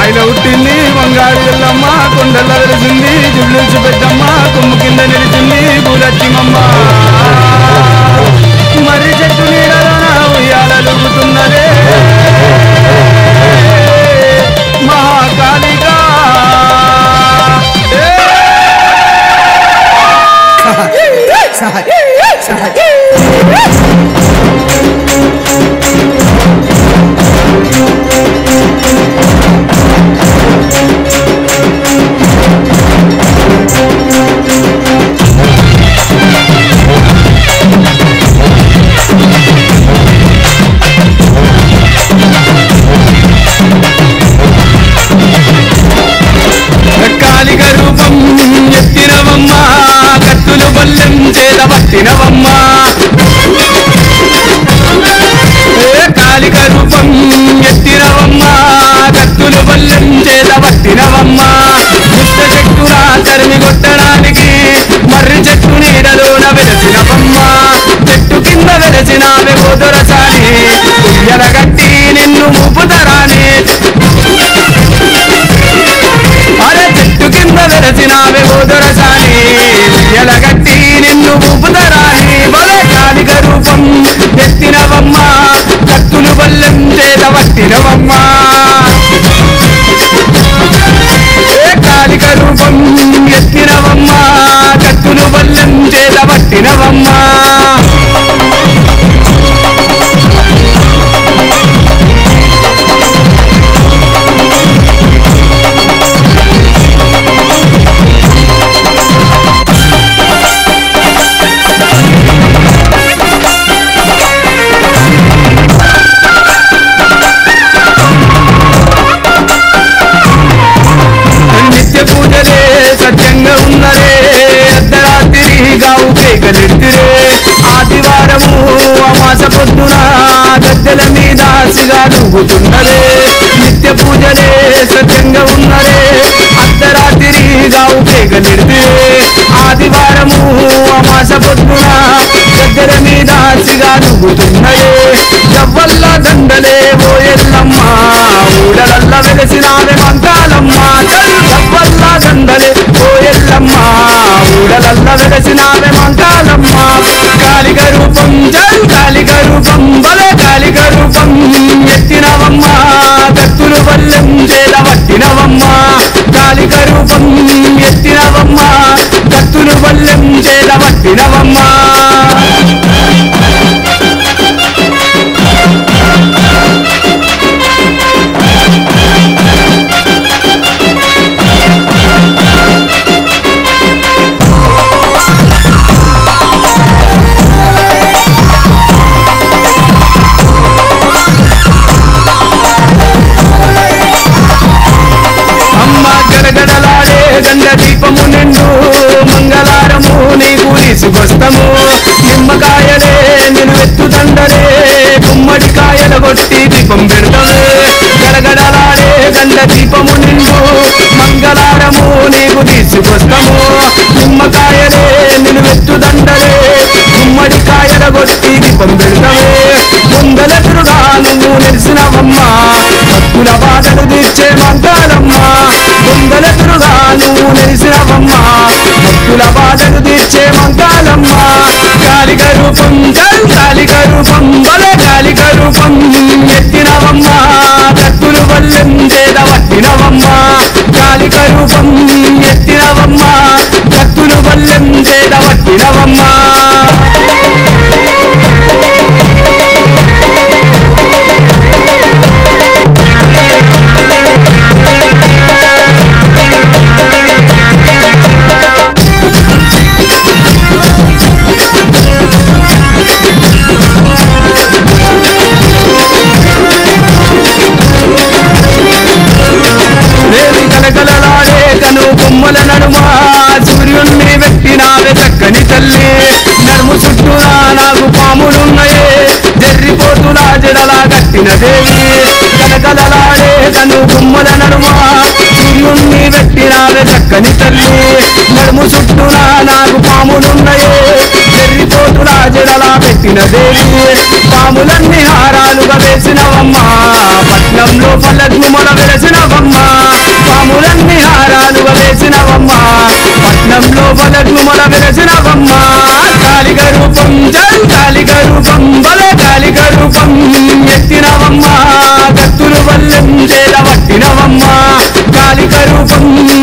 బాయిల పుట్టింది బంగారు ఎల్లమ్మ కొండల్లో వెలిసింది జుబ్లించి పెట్టమ్మ కొమ్ము కింద నిలిచింది పూలచ్చిమమ్మ మరి చెట్టు నీడలోన ఉయ్యాలలుగుతున్నదే మహాకాళికా ఏ! కాళిక రూపం ఎత్తినవమ్మ కత్తులు బల్లెం చేత పట్టినవమ్మ ఏ కాళిక రూపం ఎత్తినవమ్మ కత్తులు బల్లెం చేత పట్టినవమ్మ దుష్ట శక్తుల తరిమి కొట్టడానికి మర్రి చెట్టు నీడలోన వెలసినవమ్మ చెట్టు కింద వెలసినావే పోదొరసాని ఎరగట్టి నిన్ను ముపుతరాని అరే చెట్టు కింద వెరసినావే ఓదొరసాని ఎలగట్టి నిన్ను ఊపుదరాని బలే కాలిక రూపం ఎత్తినవమ్మ కత్తులు బల్లెం చేత పట్టినవమ్మ ఏ కాలిక రూపం ఎత్తినవమ్మ కత్తులు బల్లెం చేత పట్టినవమ్మ నిత్య పూజలే సత్యంగా ఉన్నరే అర్ధరాత్రి గావు కేకలెత్తిరే ఆదివారము అమాస పొద్దున గద్దెల మీద సిగా నూగుతున్నరే నిత్య పూజలే సత్యంగా ఉన్నరే అర్ధరాత్రి గావు కేకలెత్తిరే ఆదివారము అమాస పొద్దున గద్దెల మీద సిగా నూగుతున్నరే జవ్వల్ల దండలే ఓ ఎల్లమ్మ ఊడలల్ల వెలసినావే మంకాలమ్మ జవ్వల్ల దండలే ఓ ఎల్లమ్మ ఊడలల్ల వెలసినావే మంకాలమ్మ కాలిక రూపం జల్ కాలిక రూపం బలే కాలిక రూపం ఎత్తినవమ్మ కత్తులు బల్లెం చేద పట్టినవమ్మ కాలిక రూపం ఎత్తినవమ్మ కత్తులు బల్లెం చేద పట్టినవమ్మ అమ్మ గడగడలాడే గండ దీపము నిండు మంగళారము నీకు తీసుకొస్తాము నిమ్మకాయలే నిలువెత్తు దండలే గుమ్మడికాయల కొట్టి దీపం పెడతాము గడగడలాడే గండ దీపము నిండు మంగళారము నీకు తీసుకొస్తాము నిమ్మకాయలే నిలువెత్తు దండలే గుమ్మడికాయల కొట్టి దీపం పెడతాము ముందలెదురుగా నువ్వు నిలిసినవమ్మా భక్తుల బాధలు తీర్చే మంగాళమ్మ ముందలెదురుగా నువ్వు నిలిసినవమ్మా భక్తుల బాధలు తీర్చే మంగాళమ్మ కాలిక రూపం జల్ కాలిక రూపం బలే కాలిక రూపం ఎత్తినవమ్మ కత్తులు బల్లెం చేద పట్టినవమ్మ కాలిక రూపం ఎత్తినవమ్మ కత్తులు బల్లెం చేద పట్టినవమ్మ దేవి కలకలలాడే కను కొమ్మల నడుమ సూర్యుణ్ణి పెట్టినావే చక్కని తల్లి నడుము చుట్టూరా నాకు పాములున్నాయే జర్రిపోతులా జడలా కట్టిన దేవి కలకలలాడే కను కొమ్మల నడుమ సూర్యుణ్ణి పెట్టినావే చక్కని తల్లి నడుము చుట్టూరా నాకు పాములున్నాయే జర్రిపోతులా జడలా పెట్టిన దేవి పాములన్నీ హారాలుగా వేసినవమ్మా పట్టు పట్నంలో పల్లెద్దుమల వెలసినవమ్మ పాములన్నీ హారాలుగా వేసినవమ్మ పట్నంలో పల్లెద్దుమల వెలసినవమ్మ కాలిక రూపం జల్ కాలిక రూపం బల కాలిక రూపం ఎత్తినవమ్మ కత్తులు వల్లెం చేల పట్టినవమ్మ కాలిక రూపం